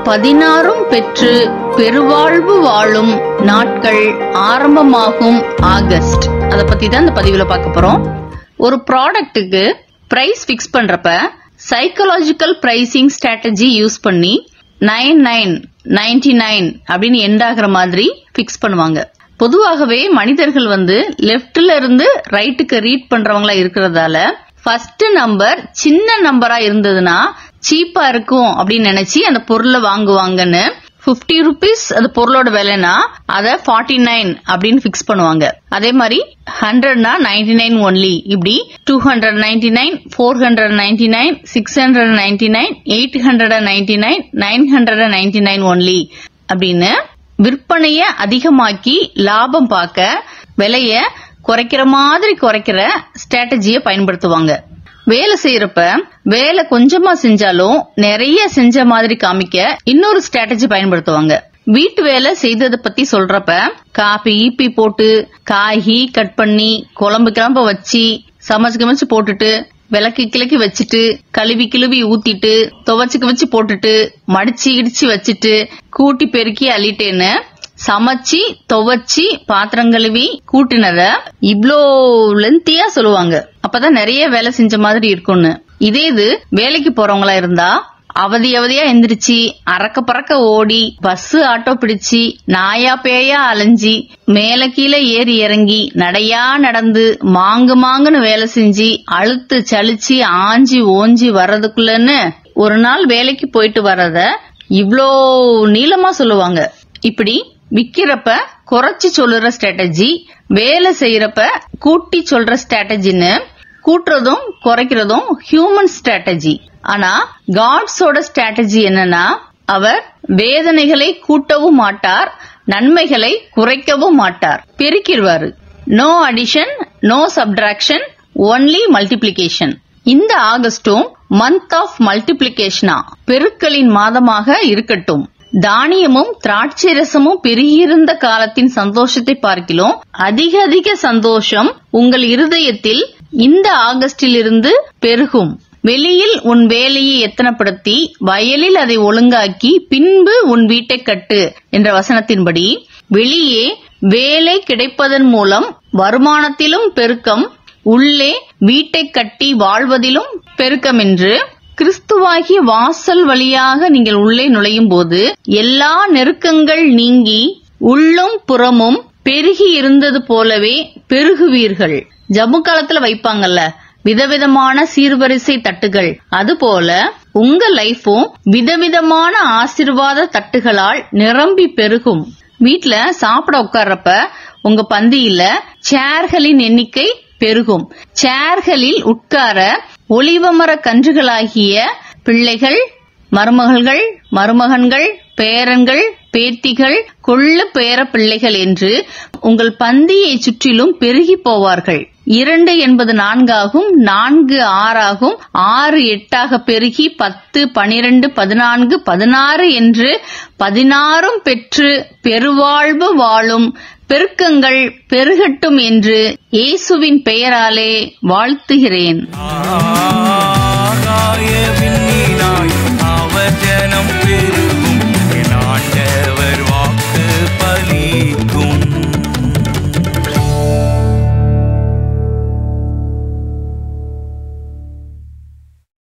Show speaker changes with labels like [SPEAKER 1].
[SPEAKER 1] பதினாறும் பெற்று பெருவாழ்வு வாழும் நாட்கள் ஆரம்பமாகும் ஆகஸ்ட் அத பத்தி தான் இந்த பதிவுல பார்க்க போறோம் ஒரு ப்ராடக்ட்டுக்கு பிரைஸ் ஃபிக்ஸ் பண்றப்ப சைக்கலாஜிக்கல் பிரைசிங் ஸ்ட்ராட்டஜி யூஸ் பண்ணி நைன் நைன் நைன்டி நைன் அப்படின்னு எண்ட் ஆகுற மாதிரி ஃபிக்ஸ் பண்ணுவாங்க பொதுவாகவே மனிதர்கள் வந்து லெஃப்ட்ல இருந்து ரைட்டுக்கு ரீட் பண்றவங்களா இருக்கிறதால ஃபர்ஸ்ட் நம்பர் சின்ன நம்பரா இருந்ததுன்னா சீப்பா இருக்கும் அப்படின்னு நினைச்சு அந்த பொருளை வாங்குவாங்கன்னு 50 ருபீஸ் அந்த பொருளோட விலைனா அத 49 நைன் அப்படின்னு ஃபிக்ஸ் பண்ணுவாங்க அதே மாதிரி ஹண்ட்ரட்னா நைன்டி நைன் ஒன்லி இப்படி two hundred ninety nine four hundred ninety nine six hundred ninety nine eight hundred ninety nine nine hundred ninety nine only அப்படின்னு விற்பனைய அதிகமாக்கி லாபம் பார்க்க விலைய குறைக்கிற மாதிரி குறைக்கிற ஸ்ட்ராட்டஜியை பயன்படுத்துவாங்க வேலை செய்யறப்ப வேலை கொஞ்சமா செஞ்சாலும் நிறைய செஞ்ச மாதிரி காமிக்க இன்னொரு ஸ்ட்ராட்டஜி பயன்படுத்துவாங்க வீட்டு வேலை செய்ததை பத்தி சொல்றப்ப காபி ஈப்பி போட்டு காய்கி கட் பண்ணி குழம்பு கிளம்ப வச்சு சமைச்சு கமைச்சு போட்டுட்டு விளக்கு கிளக்கி வச்சுட்டு கழுவி கிழுவி ஊத்திட்டு துவைச்சு கவச்சு போட்டுட்டு மடிச்சு இடிச்சு வச்சுட்டு கூட்டி பெருக்கி அள்ளிட்டேன்னு சமைச்சு துவைச்சி பாத்திரம் கழுவி கூட்டினத இவ்ளோ லென்த்தியா சொல்லுவாங்க அப்பதான் நிறைய வேலை செஞ்ச மாதிரி இருக்கும்னு இதே இது வேலைக்கு போறவங்களா இருந்தா அவதி அவதியா எந்திரிச்சு அறக்க பறக்க ஓடி பஸ் ஆட்டோ பிடிச்சு நாயா பேயா அலைஞ்சி மேல கீழே ஏறி இறங்கி நடையா நடந்து மாங்கு மாங்குன்னு வேலை செஞ்சு அழுத்து சலிச்சு ஆஞ்சி ஓஞ்சி வர்றதுக்குள்ளன்னு ஒரு நாள் வேலைக்கு போயிட்டு வர்றத இவ்ளோ நீளமா சொல்லுவாங்க இப்படி விக்கிறப்ப குறைச்சு சொல்லுற ஸ்ட்ராட்டஜி வேலை செய்யறப்ப கூட்டி சொல்ற ஸ்ட்ராட்டஜின்னு கூட்டுறதும் குறைக்கிறதும் ஹியூமன் ஸ்ட்ராட்டஜி ஆனா காட்ஸோட ஸ்ட்ராட்டஜி என்னன்னா அவர் வேதனைகளை கூட்டவும் மாட்டார் நன்மைகளை குறைக்கவும் மாட்டார் பெருக்கிடுவாரு no addition no subtraction only multiplication இந்த ஆகஸ்டும் மந்த் ஆஃப் மல்டிப்ளிகேஷனா பெருக்களின் மாதமாக இருக்கட்டும் தானியமும் திராட்சை ரசமும் பெருகியிருந்த காலத்தின் சந்தோஷத்தை பார்க்கிலும் அதிக அதிக சந்தோஷம் உங்கள் இருதயத்தில் இந்த ஆகஸ்டில் இருந்து பெருகும் வெளியில் உன் வேலையை எத்தனப்படுத்தி வயலில் அதை ஒழுங்காக்கி பின்பு உன் வீட்டை கட்டு என்ற வசனத்தின்படி வெளியே வேலை கிடைப்பதன் மூலம் வருமானத்திலும் பெருக்கம் உள்ளே வீட்டை கட்டி வாழ்வதிலும் பெருக்கம் என்று கிறிஸ்துவாகிய வாசல் வழியாக நீங்கள் உள்ளே நுழையும் போது எல்லா நெருக்கங்கள் நீங்கி உள்ளும் புறமும் பெருகி இருந்தது போலவே பெருகுவீர்கள் ஜம்மு காலத்துல வைப்பாங்கல்ல விதவிதமான சீர்வரிசை தட்டுகள் அதுபோல உங்க லைஃபும் விதவிதமான ஆசிர்வாத தட்டுகளால் நிரம்பி பெருகும் வீட்ல சாப்பிட உட்கார்றப்ப உங்க பந்தியில சேர்களின் எண்ணிக்கை பெருகும் சேர்களில் உட்கார ஒளிவமர கன்றுகளாகிய பிள்ளைகள் மருமகள்கள் மருமகன்கள் பேரன்கள் பேத்திகள் கொள்ள பேர பிள்ளைகள் என்று உங்கள் பந்தியை சுற்றிலும் பெருகி போவார்கள் இரண்டு என்பது நான்காகும் நான்கு ஆறாகும் ஆறு எட்டாக பெருகி பத்து பனிரெண்டு பதினான்கு பதினாறு என்று பதினாறும் பெற்று பெருவாழ்வு வாழும் பெருக்கங்கள் பெருகட்டும் என்று இயேசுவின் பெயராலே வாழ்த்துகிறேன்
[SPEAKER 2] ஆ